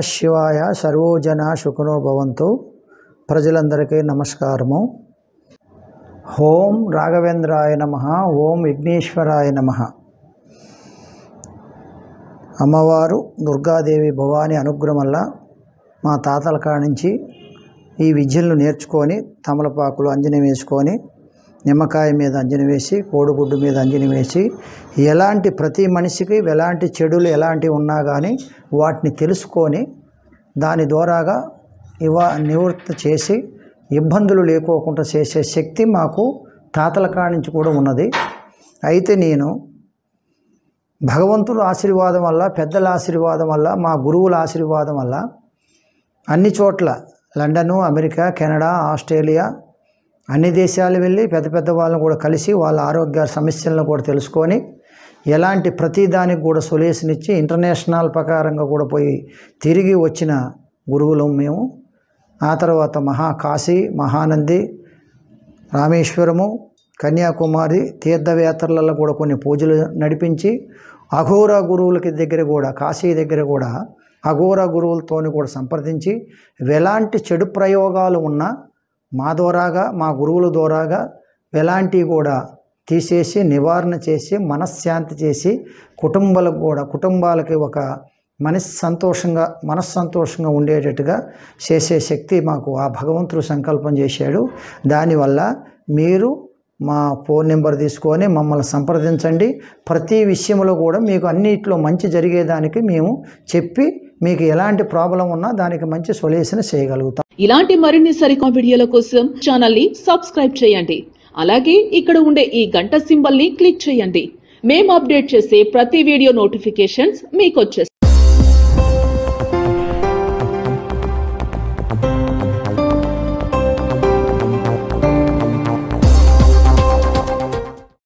శివాయ సర్వోజన సుఖనో భవంతు ప్రజలందరికీ నమస్కారము ఓం రాఘవేంద్రాయ నమ ఓం విఘ్నేశ్వరాయ నమ అమ్మవారు దుర్గాదేవి భవాని అనుగ్రహం వల్ల మా తాతల కాడ నుంచి ఈ విద్యలను నేర్చుకొని తమలపాకులు అంజనం వేసుకొని నిమ్మకాయ మీద అంజనం వేసి కోడిగుడ్డు మీద అంజనం వేసి ఎలాంటి ప్రతి మనిషికి ఎలాంటి చెడులు ఎలాంటివి ఉన్నా కానీ వాటిని తెలుసుకొని దాని ద్వారాగా ఇవ నివృత్తి చేసి ఇబ్బందులు లేకోకుండా చేసే శక్తి మాకు తాతల కాడి నుంచి కూడా ఉన్నది అయితే నేను భగవంతుడు ఆశీర్వాదం వల్ల పెద్దల ఆశీర్వాదం వల్ల మా గురువుల ఆశీర్వాదం వల్ల అన్ని చోట్ల లండను అమెరికా కెనడా ఆస్ట్రేలియా అన్ని దేశాలు వెళ్ళి పెద్ద పెద్ద వాళ్ళని కూడా కలిసి వాళ్ళ ఆరోగ్య సమస్యలను కూడా తెలుసుకొని ఎలాంటి ప్రతి దానికి కూడా సొల్యూషన్ ఇచ్చి ఇంటర్నేషనల్ ప్రకారంగా కూడా పోయి తిరిగి వచ్చిన గురువులు మేము ఆ తర్వాత మహాకాశీ మహానంది రామేశ్వరము కన్యాకుమారి తీర్థయాత్రలలో కూడా కొన్ని పూజలు నడిపించి అఘోర గురువులకి దగ్గర కూడా కాశీ దగ్గర కూడా అఘోర గురువులతోని కూడా సంప్రదించి ఎలాంటి చెడు ప్రయోగాలు ఉన్నా మా ద్వారాగా మా గురువుల ద్వారాగా ఎలాంటివి కూడా తీసేసి నివారణ చేసి మనశ్శాంతి చేసి కుటుంబాలకు కూడా కుటుంబాలకి ఒక మనస్ సంతోషంగా మనస్సంతోషంగా ఉండేటట్టుగా చేసే శక్తి మాకు ఆ భగవంతుడు సంకల్పం చేశాడు దానివల్ల మీరు మా ఫోన్ నెంబర్ తీసుకొని మమ్మల్ని సంప్రదించండి ప్రతి విషయంలో కూడా మీకు అన్నిట్లో మంచి జరిగేదానికి మేము చెప్పి మీకు ఎలాంటి ప్రాబ్లం ఉన్నా దానికి మంచి సొల్యూషన్ చేయగలుగుతాం ఇలాంటి మరిన్ని సరికొత్త వీడియోల కోసం ఛానల్ ని సబ్స్క్రైబ్ చేయండి అలాగే ఇక్కడ ఉండే ఈ గంట సింబల్ ని క్లిక్ చేయండి మేము అప్డేట్ చేసే ప్రతి వీడియో నోటిఫికేషన్స్ మీకు వచ్చేస్తాయి